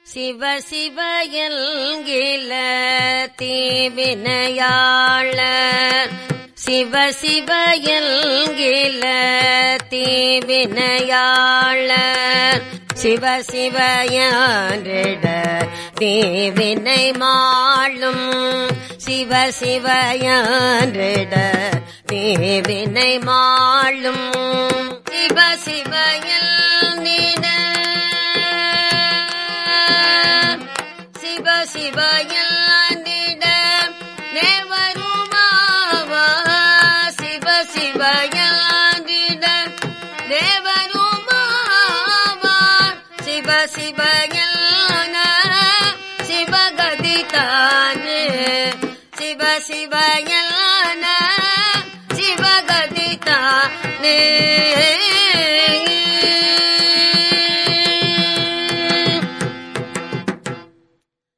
சிவ சிவ எல்கில தீவினையாளர் சிவ சிவ எல்கில தீவினையாளர் சிவ சிவ யாரிட தீவினை மாளும் சிவ சிவ யாரிட தீவினை மாளும் சிவ சிவ எல்கிட சிவ சிவ எல்லிட தேவருமாவா சிவ சிவ எல்லிட தேவருமாவா சிவ சிவ எல்ல சிவகதி தானே சிவ சிவ எல்ல சிவகதி தானே